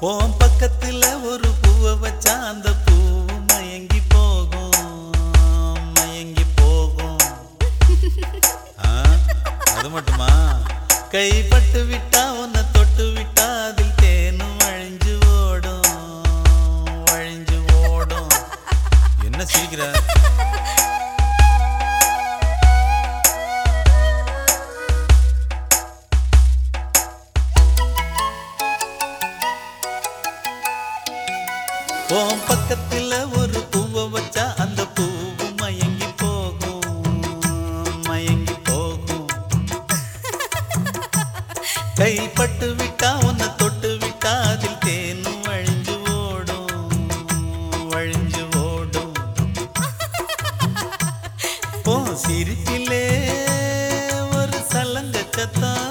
உன் பக்கத்துல ஒரு பூவை வச்சா அந்த பூ மயங்கி போகும் மயங்கி போகும் ஆ, அது மட்டுமா கைப்பட்டு விட்டா உன்னை தொட்டு விட்டா அதில் தேனும் வழிஞ்சு ஓடும் வழிஞ்சு ஓடும் என்ன சிரிக்கிற உன் பக்கத்துல ஒரு பூவை வச்சா அந்த பூவு மயங்கி போகும் மயங்கி போகும் கைப்பட்டு விட்டா உன்னை தொட்டு விட்டா அதில் தேனும் வழிஞ்சு ஓடும் வழிஞ்சு ஓடும் ஓ சிரிப்பிலே ஒரு சலங்க சத்தம்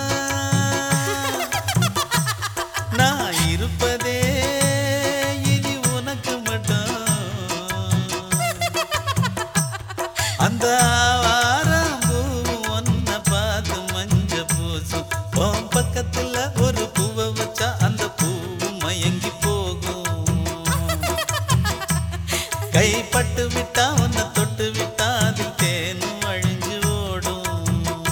நான் இருப்பதே இனி உனக்கு மட்டும் அந்த ஆவாரம்பூ உன்னை பார்த்து மஞ்ச பூசும் உன் பக்கத்துல ஒரு பூவை வச்சா அந்த பூவு மயங்கி போகும் கைப்பட்டு விட்டா உன்னை தொட்டு விட்டா அதில் தேனும் அழிஞ்சு ஓடும்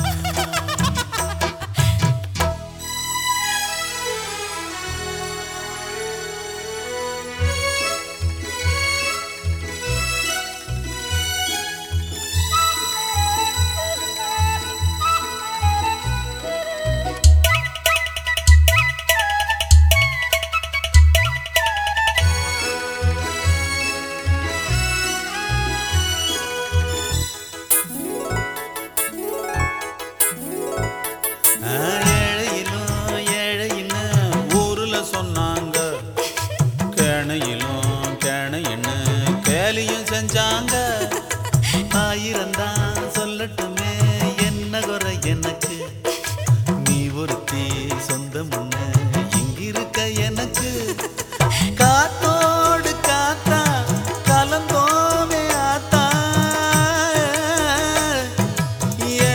ஆ, ஏழையிலும் ஏழைன்னு ஊருல சொன்னாங்க கேணையிலும் கேணைன்னு கேலியும் செஞ்சாங்க ஆயிரம் தான் சொல்லட்டுமே என்ன குறை எனக்கு நீ ஒருத்தி சொந்தமுன்னு இங்கிருக்க எனக்கு காத்தோடு காத்தா கலந்தோமே ஆத்தா ஏ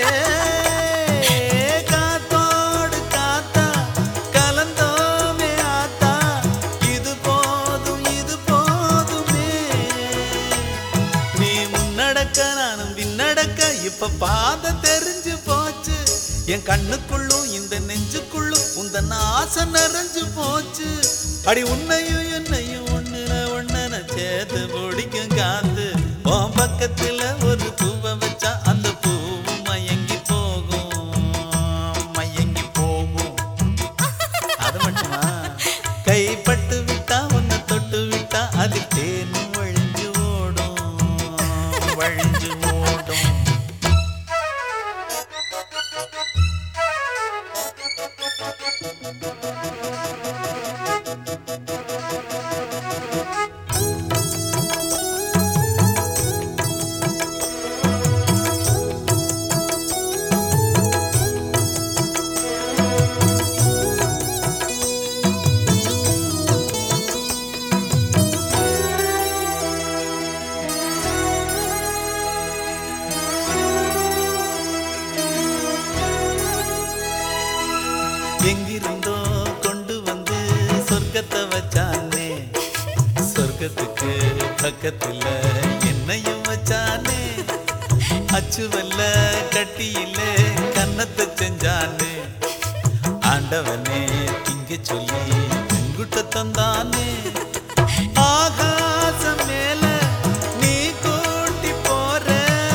காத்தோடு காத்தா கலந்தோமே ஆத்தா இது போதும் இது போதுமே நீ முன்னடக்க நானும் பின்னடக்க இப்ப பாத தெரிஞ்சு போச்சு என் கண்ணுக்குள்ளும் இந்த நெஞ்சுக்குள்ளும் உந்த ஆசை நிறைஞ்சு போச்சு அடி உன்னையும் என்னையும் ஒண்ணுல ஒண்ணன சேர்த்து பிடிக்கும் காத்து உன் பக்கத்துல ஒரு பூவை வச்சா அந்த பூவு மயங்கி போகும் மயங்கி போகும் அது மட்டுமா கைப்பட்டு விட்டா உன்னை தொட்டு விட்டா அதில் தேனும் வழிஞ்சு ஓடும் வழிஞ்சு ஓடும் எங்கிருந்தோ கொண்டு வந்து சொர்க்கத்தை வச்சானே சொர்க்கத்துக்கு பக்கத்துல என்னையும் வச்சானே அச்சுவல்ல கட்டியில கன்னத்தை செஞ்சானே ஆண்டவனே திங்க சொல்லி உங்குட்ட தந்தானே ஆகாசம் மேல நீ கூட்டி போற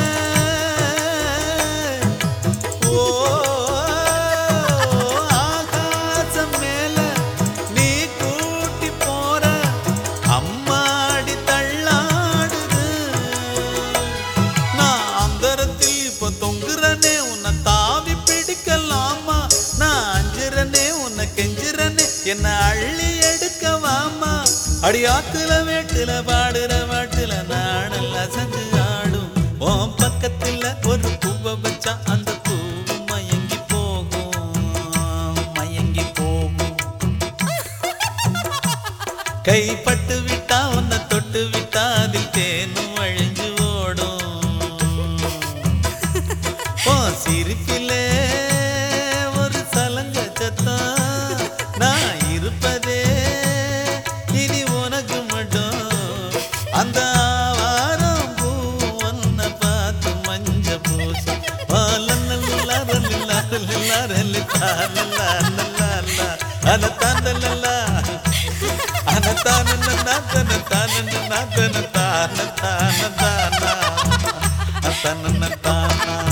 ஓ ஆகாசம் மேல நீ கூட்டி போற அம்மாடி தள்ளாடுது நான் அந்தரத்தில் இப்ப தொங்குறனே உன்னை தாவி பிடிக்கலாமா நான் அஞ்சுறனே உன்னை கெஞ்சுறனே என்ன அள்ளி எடுக்கவாமா அடியாத்துல வேட்டுல பாடுற பாட்டுல நாடெல்லாம் செஞ்சு ஆடும் உன் பக்கத்துல ஒரு பூவை வச்சா அந்த பூ மயங்கி போகும் மயங்கி போகும் கைப்பட்டு விட்டா உன்னை தொட்டு விட்டா அதில் தேனும் அழிஞ்சு ஓடும் ஓ சிரிப்பிலே ஒரு சலங்க சத்தம் நான் இருப்பதே அந்த ஆவாரம் பூ ஒன்ன பார்த்து மஞ்ச பூசு அனத்தானல்லா அனத்தான தான தான தான தான தான தான தான தான